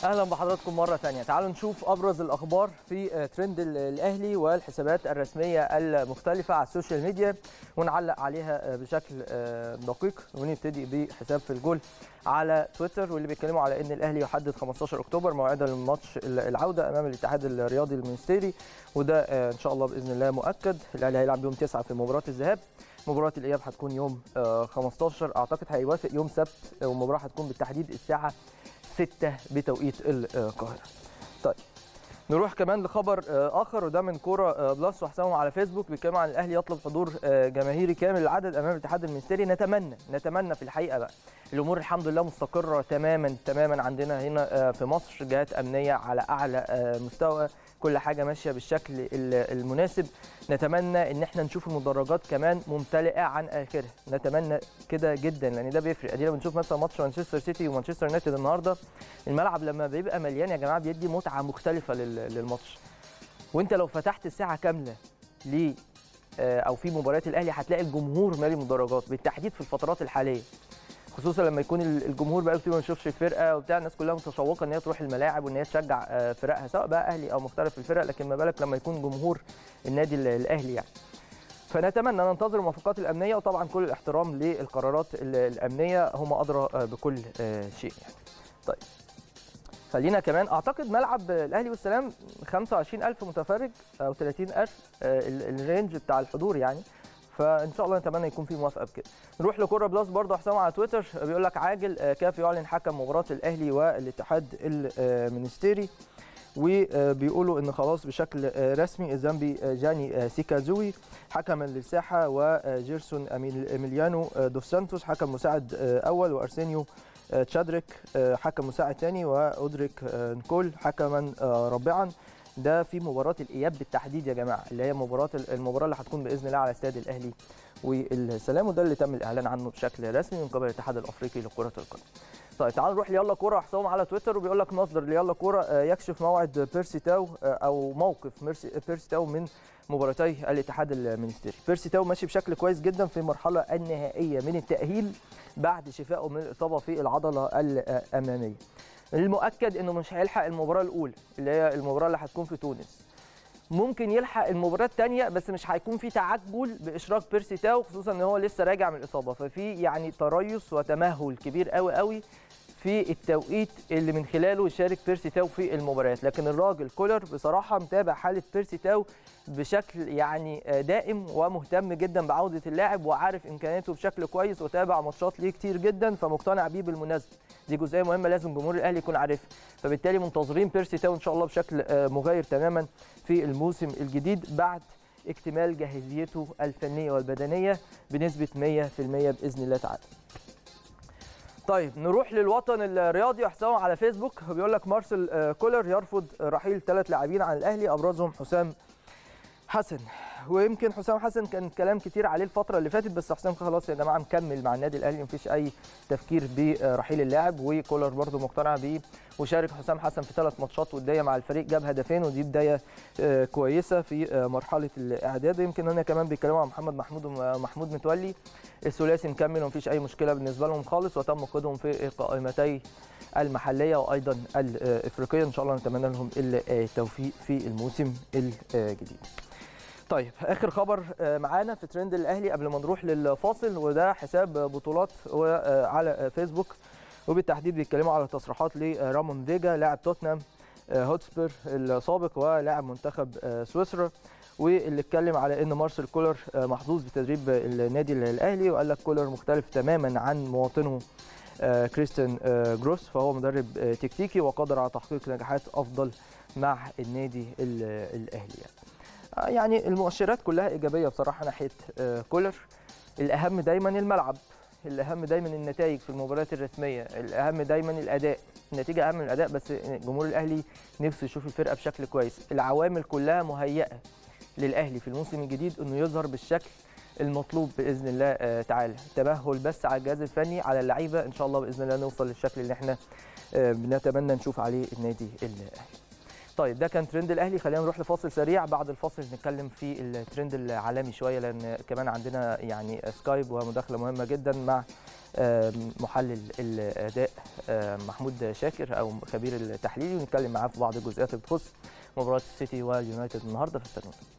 اهلا بحضراتكم مره ثانيه تعالوا نشوف ابرز الاخبار في ترند الاهلي والحسابات الرسميه المختلفه على السوشيال ميديا ونعلق عليها بشكل دقيق ونبتدي بحساب في الجول على تويتر واللي بيتكلموا على ان الاهلي يحدد 15 اكتوبر موعدا للماتش العوده امام الاتحاد الرياضي المنستيري وده ان شاء الله باذن الله مؤكد الاهلي هيلعب يوم 9 في مباراه الذهاب مباراة الإياب هتكون يوم 15 أعتقد هيوافق يوم سبت والمباراة هتكون بالتحديد الساعة 6 بتوقيت القاهرة. طيب نروح كمان لخبر اخر وده من كوره بلس وحسابهم على فيسبوك بيتكلموا عن الاهلي يطلب حضور جماهيري كامل العدد امام الاتحاد المنستيري نتمنى نتمنى في الحقيقه بقى الامور الحمد لله مستقره تماما تماما عندنا هنا في مصر جهات امنيه على اعلى مستوى كل حاجه ماشيه بالشكل المناسب نتمنى ان احنا نشوف المدرجات كمان ممتلئه عن اخرها نتمنى كده جدا لان ده بيفرق ادينا بنشوف مثلا ماتش مانشستر سيتي ومانشستر يونايتد النهارده الملعب لما بيبقى مليان يا جماعه بيدي متعه مختلفه للماتش وانت لو فتحت الساعه كامله ل او في مباريات الاهلي هتلاقي الجمهور مالي مدرجات بالتحديد في الفترات الحاليه خصوصا لما يكون الجمهور بقى كتير ما يشوفش الفرقه وبتاع الناس كلها متشوقه ان هي تروح الملاعب وان هي تشجع فرقها سواء بقى اهلي او مختلف الفرق لكن ما بالك لما يكون جمهور النادي الاهلي يعني فنتمنى ننتظر الموافقات الامنيه وطبعا كل الاحترام للقرارات الامنيه هم ادرى بكل شيء يعني طيب خلينا كمان اعتقد ملعب الاهلي والسلام 25000 متفرج او 30000 الرينج بتاع الحضور يعني فان شاء الله نتمنى يكون في موافقه بكده نروح لكوره بلس برضه حسام على تويتر بيقول لك عاجل كاف يعلن حكم مباراه الاهلي والاتحاد المنستيري وبيقولوا ان خلاص بشكل رسمي الزامبي جاني سيكازوي حكما للساحه وجيرسون اميليانو دوس سانتوس حكم مساعد اول وارسينيو تشادريك حكم مساعد ثاني واودريك نكول حكما رابعا ده في مباراه الاياب بالتحديد يا جماعه اللي هي مباراه المباراه اللي هتكون باذن الله على استاد الاهلي والسلام وده اللي تم الاعلان عنه بشكل رسمي من قبل الاتحاد الافريقي لكره القدم. طيب تعالوا نروح ليلا كوره حسام على تويتر وبيقول لك مصدر ليلا كوره يكشف موعد بيرسي تاو او موقف بيرسي تاو من مباراتي الاتحاد المنستيري. بيرسي تاو ماشي بشكل كويس جدا في المرحله النهائيه من التاهيل بعد شفائه من الاصابه في العضله الاماميه. المؤكد انه مش هيلحق المباراه الاولى اللي هي المباراه اللي هتكون في تونس ممكن يلحق المباراه الثانيه بس مش هيكون في تعجل باشراك بيرسي تاو خصوصا ان هو لسه راجع من الاصابه ففي يعني تريث وتمهل كبير قوي قوي في التوقيت اللي من خلاله يشارك بيرسي تاو في المباريات لكن الراجل كولر بصراحه متابع حاله بيرسي تاو بشكل يعني دائم ومهتم جدا بعوده اللاعب وعارف امكانياته بشكل كويس وتابع ماتشات ليه كتير جدا فمقتنع بيه بالمناسبه دي جزئيه مهمه لازم جمهور الاهلي يكون عارفها فبالتالي منتظرين بيرسي تاو ان شاء الله بشكل مغاير تماما في الموسم الجديد بعد اكتمال جاهزيته الفنيه والبدنيه بنسبه 100% باذن الله تعالى طيب نروح للوطن الرياضي حسام على فيسبوك بيقول لك مارسيل كولر يرفض رحيل ثلاث لاعبين عن الاهلي ابرزهم حسام حسن ويمكن حسام حسن كان كلام كتير عليه الفتره اللي فاتت بس حسام خلاص يا جماعه مكمل مع النادي الاهلي مفيش اي تفكير برحيل اللاعب وكولر برده مقتنع بيه وشارك حسام حسن في ثلاث ماتشات وديه مع الفريق جاب هدفين ودي بدايه كويسه في مرحله الاعداد يمكن هنا كمان بيتكلموا عن محمد محمود ومحمود متولي الثلاثي مكمل ومفيش اي مشكله بالنسبه لهم خالص وتم قيدهم في قائمتي المحليه وايضا الافريقيه ان شاء الله نتمنى لهم التوفيق في الموسم الجديد طيب اخر خبر معانا في ترند الاهلي قبل ما نروح للفاصل وده حساب بطولات على فيسبوك وبالتحديد بيتكلموا على تصريحات لرامون فيجا لاعب توتنهام هوتسبير السابق ولاعب منتخب سويسرا واللي اتكلم على ان مارسيل كولر محظوظ بتدريب النادي الاهلي وقال لك كولر مختلف تماما عن مواطنه كريستيان جروس فهو مدرب تكتيكي وقادر على تحقيق نجاحات افضل مع النادي الاهلي يعني. يعني المؤشرات كلها ايجابيه بصراحه ناحيه كولر الاهم دايما الملعب الاهم دايما النتائج في المباريات الرسميه الاهم دايما الاداء النتيجه اهم من الاداء بس جمهور الاهلي نفسه يشوف الفرقه بشكل كويس العوامل كلها مهيئه للاهلي في الموسم الجديد انه يظهر بالشكل المطلوب باذن الله تعالى تمهل بس على الجهاز الفني على اللعيبه ان شاء الله باذن الله نوصل للشكل اللي احنا بنتمنى نشوف عليه النادي الاهلي طيب ده كان ترند الاهلي خلينا نروح لفاصل سريع بعد الفاصل نتكلم في الترند العالمي شويه لان كمان عندنا يعني سكايب ومداخله مهمه جدا مع آم، محلل الاداء آم، محمود شاكر او خبير التحليلي ونتكلم معاه في بعض الجزئيات اللي بتخص مباراه السيتي واليونايتد النهارده فاستنونا